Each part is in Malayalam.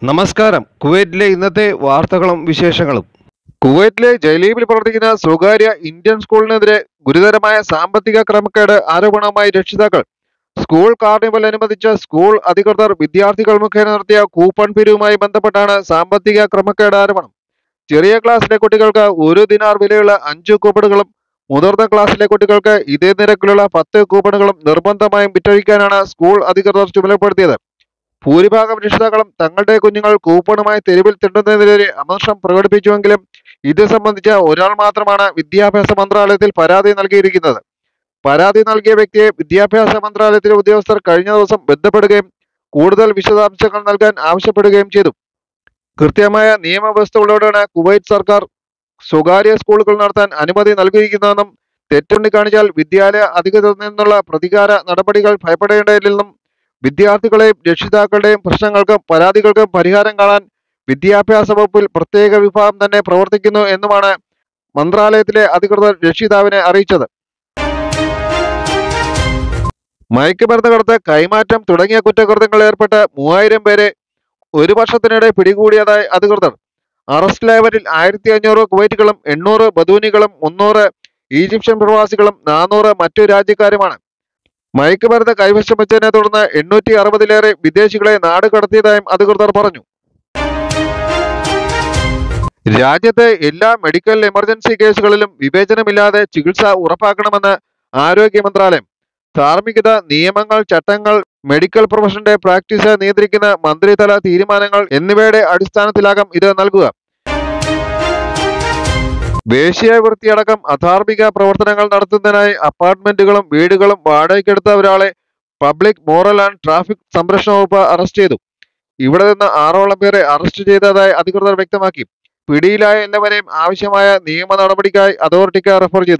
നമസ്കാരം കുവൈറ്റിലെ ഇന്നത്തെ വാർത്തകളും വിശേഷങ്ങളും കുവൈറ്റിലെ ജലീബിൽ പ്രവർത്തിക്കുന്ന സ്വകാര്യ ഇന്ത്യൻ സ്കൂളിനെതിരെ ഗുരുതരമായ സാമ്പത്തിക ക്രമക്കേട് ആരോപണവുമായി രക്ഷിതാക്കൾ സ്കൂൾ കാർണിവൽ അനുബന്ധിച്ച് സ്കൂൾ അധികൃതർ വിദ്യാർത്ഥികൾ മുഖേന നടത്തിയ കൂപ്പൺ പിരിവുമായി ബന്ധപ്പെട്ടാണ് സാമ്പത്തിക ക്രമക്കേട് ആരോപണം ചെറിയ ക്ലാസ്സിലെ കുട്ടികൾക്ക് ഒരു ദിനാർ വിലയുള്ള അഞ്ച് കൂപ്പണുകളും മുതിർന്ന ക്ലാസ്സിലെ കുട്ടികൾക്ക് ഇതേ നിരക്കിലുള്ള പത്ത് കൂപ്പണുകളും നിർബന്ധമായും വിറ്റഴിക്കാനാണ് സ്കൂൾ അധികൃതർ ചുമതലപ്പെടുത്തിയത് ഭൂരിഭാഗം രക്ഷിതാക്കളും തങ്ങളുടെ കുഞ്ഞുങ്ങൾ കൂപ്പണുമായി തെരുവിൽ തിണ്ടുന്നതിനെതിരെ അമർഷം പ്രകടിപ്പിച്ചുവെങ്കിലും ഇത് സംബന്ധിച്ച ഒരാൾ മാത്രമാണ് വിദ്യാഭ്യാസ മന്ത്രാലയത്തിൽ പരാതി നൽകിയിരിക്കുന്നത് പരാതി നൽകിയ വ്യക്തിയെ വിദ്യാഭ്യാസ മന്ത്രാലയത്തിലെ ഉദ്യോഗസ്ഥർ കഴിഞ്ഞ ദിവസം ബന്ധപ്പെടുകയും കൂടുതൽ വിശദാംശങ്ങൾ നൽകാൻ ആവശ്യപ്പെടുകയും ചെയ്തു കൃത്യമായ നിയമവ്യവസ്ഥകളോടാണ് കുവൈറ്റ് സർക്കാർ സ്വകാര്യ സ്കൂളുകൾ നടത്താൻ അനുമതി നൽകിയിരിക്കുന്നതെന്നും തെറ്റുണ്ടി കാണിച്ചാൽ വിദ്യാലയ അധികൃതരിൽ നിന്നുള്ള പ്രതികാര നടപടികൾ ഭയപ്പെടേണ്ടതില്ലെന്നും വിദ്യാർത്ഥികളെയും രക്ഷിതാക്കളുടെയും പ്രശ്നങ്ങൾക്കും പരാതികൾക്കും പരിഹാരം കാണാൻ വിദ്യാഭ്യാസ വകുപ്പിൽ പ്രത്യേക വിഭാഗം തന്നെ പ്രവർത്തിക്കുന്നു എന്നുമാണ് മന്ത്രാലയത്തിലെ അധികൃതർ രക്ഷിതാവിനെ അറിയിച്ചത് മയക്കുമരുന്ന് കടത്ത് കൈമാറ്റം തുടങ്ങിയ കുറ്റകൃത്യങ്ങളിൽ ഏർപ്പെട്ട് മൂവായിരം പേരെ ഒരു വർഷത്തിനിടെ പിടികൂടിയതായി അധികൃതർ അറസ്റ്റിലായവരിൽ ആയിരത്തി അഞ്ഞൂറ് കുവൈറ്റുകളും എണ്ണൂറ് ബദൂനികളും മുന്നൂറ് ഈജിപ്ഷ്യൻ പ്രവാസികളും നാനൂറ് മറ്റു രാജ്യക്കാരുമാണ് മയക്കുമരുന്ന് കൈവശം വെച്ചതിനെ തുടർന്ന് എണ്ണൂറ്റി അറുപതിലേറെ വിദേശികളെ നാട് കടത്തിയതായും അധികൃതർ പറഞ്ഞു രാജ്യത്തെ എല്ലാ മെഡിക്കൽ എമർജൻസി കേസുകളിലും വിവേചനമില്ലാതെ ചികിത്സ ഉറപ്പാക്കണമെന്ന് ആരോഗ്യ മന്ത്രാലയം ധാർമ്മികത നിയമങ്ങൾ ചട്ടങ്ങൾ മെഡിക്കൽ പ്രൊഫഷന്റെ പ്രാക്ടീസ് നിയന്ത്രിക്കുന്ന മന്ത്രിതല തീരുമാനങ്ങൾ എന്നിവയുടെ അടിസ്ഥാനത്തിലാകും ഇത് നൽകുക വേശ്യാവൃത്തിയടക്കം അധാർമിക പ്രവർത്തനങ്ങൾ നടത്തുന്നതിനായി അപ്പാർട്ട്മെന്റുകളും വീടുകളും വാടകയ്ക്കെടുത്ത ഒരാളെ പബ്ലിക് മോറൽ ആൻഡ് ട്രാഫിക് സംരക്ഷണ വകുപ്പ് അറസ്റ്റ് ചെയ്തു ഇവിടെ നിന്ന് ആറോളം പേരെ അറസ്റ്റ് ചെയ്തതായി അധികൃതർ വ്യക്തമാക്കി പിടിയിലായ എല്ലാവരെയും ആവശ്യമായ നിയമ നടപടിക്കായി അതോറിറ്റിക്ക് റെഫർ ചെയ്തു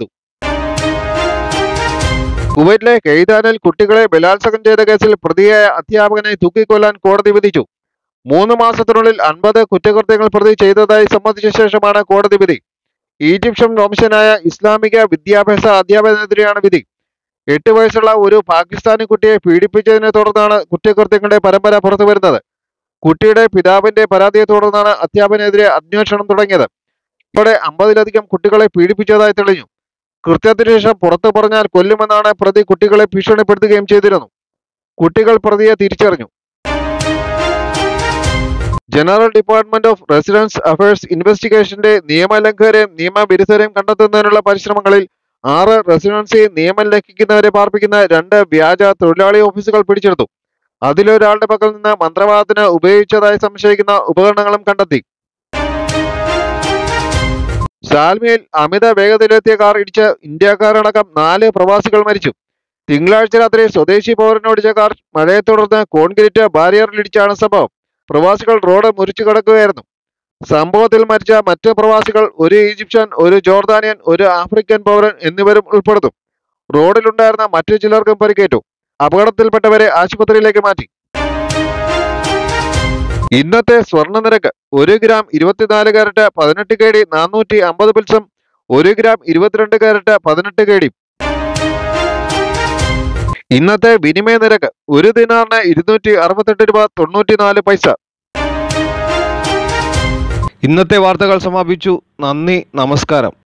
കുവൈറ്റിലെ കെയ്താനിൽ കുട്ടികളെ ബലാത്സംഗം ചെയ്ത കേസിൽ പ്രതിയായ അധ്യാപകനെ തൂക്കിക്കൊല്ലാൻ കോടതി വിധിച്ചു മൂന്ന് മാസത്തിനുള്ളിൽ അൻപത് കുറ്റകൃത്യങ്ങൾ പ്രതി ചെയ്തതായി സമ്മതിച്ച ശേഷമാണ് കോടതി വിധി ഈജിപ്ഷ്യൻ വംശനായ ഇസ്ലാമിക വിദ്യാഭ്യാസ അധ്യാപകനെതിരെയാണ് വിധി എട്ട് വയസ്സുള്ള ഒരു പാകിസ്ഥാനി കുട്ടിയെ പീഡിപ്പിച്ചതിനെ തുടർന്നാണ് കുറ്റകൃത്യങ്ങളുടെ പരമ്പര പുറത്തുവരുന്നത് കുട്ടിയുടെ പിതാവിന്റെ പരാതിയെ തുടർന്നാണ് അധ്യാപകനെതിരെ അന്വേഷണം തുടങ്ങിയത് ഇതോടെ അമ്പതിലധികം കുട്ടികളെ പീഡിപ്പിച്ചതായി തെളിഞ്ഞു കൃത്യത്തിന് ശേഷം പുറത്തു പറഞ്ഞാൽ കൊല്ലുമെന്നാണ് പ്രതി കുട്ടികളെ ഭീഷണിപ്പെടുത്തുകയും ചെയ്തിരുന്നു കുട്ടികൾ പ്രതിയെ തിരിച്ചറിഞ്ഞു general department of residence affairs ഇൻവെസ്റ്റിഗേഷന്റെ നിയമലംഘകരെയും നിയമവിരുദ്ധരെയും കണ്ടെത്തുന്നതിനുള്ള പരിശ്രമങ്ങളിൽ ആറ് റെസിഡൻസി നിയമം ലംഘിക്കുന്നവരെ പാർപ്പിക്കുന്ന രണ്ട് വ്യാജ തൊഴിലാളി ഓഫീസുകൾ പിടിച്ചെടുത്തു അതിലൊരാളുടെ പക്കൽ നിന്ന് മന്ത്രവാദത്തിന് ഉപയോഗിച്ചതായി സംശയിക്കുന്ന ഉപകരണങ്ങളും കണ്ടെത്തി സാൽമിയിൽ അമിത വേഗതയിലെത്തിയ കാർ ഇടിച്ച് ഇന്ത്യക്കാരടക്കം നാല് പ്രവാസികൾ മരിച്ചു തിങ്കളാഴ്ച രാത്രി സ്വദേശി പൗരനോടിച്ച കാർ മഴയെ തുടർന്ന് കോൺക്രീറ്റ് ബാരിയറിലിടിച്ചാണ് സംഭവം പ്രവാസികൾ റോഡ് മുറിച്ചു കടക്കുകയായിരുന്നു സംഭവത്തിൽ മരിച്ച മറ്റ് പ്രവാസികൾ ഒരു ഈജിപ്ഷ്യൻ ഒരു ജോർദാനിയൻ ഒരു ആഫ്രിക്കൻ പൗരൻ എന്നിവരും ഉൾപ്പെടുന്നു റോഡിലുണ്ടായിരുന്ന മറ്റു ചിലർക്കും പരിക്കേറ്റു അപകടത്തിൽപ്പെട്ടവരെ ആശുപത്രിയിലേക്ക് മാറ്റി ഇന്നത്തെ സ്വർണ്ണ നിരക്ക് ഒരു ഗ്രാം ഇരുപത്തിനാല് കാരറ്റ് പതിനെട്ട് കെ ഡി നാനൂറ്റി അമ്പത് പിൽസും ഒരു ഗ്രാം ഇരുപത്തിരണ്ട് കാരറ്റ് പതിനെട്ട് കെ ഡി ഇന്നത്തെ വിനിമയ നിരക്ക് ഒരു ദിനാറിന് ഇരുന്നൂറ്റി അറുപത്തെട്ട് രൂപ തൊണ്ണൂറ്റിനാല് പൈസ ഇന്നത്തെ വാർത്തകൾ സമാപിച്ചു നന്ദി നമസ്കാരം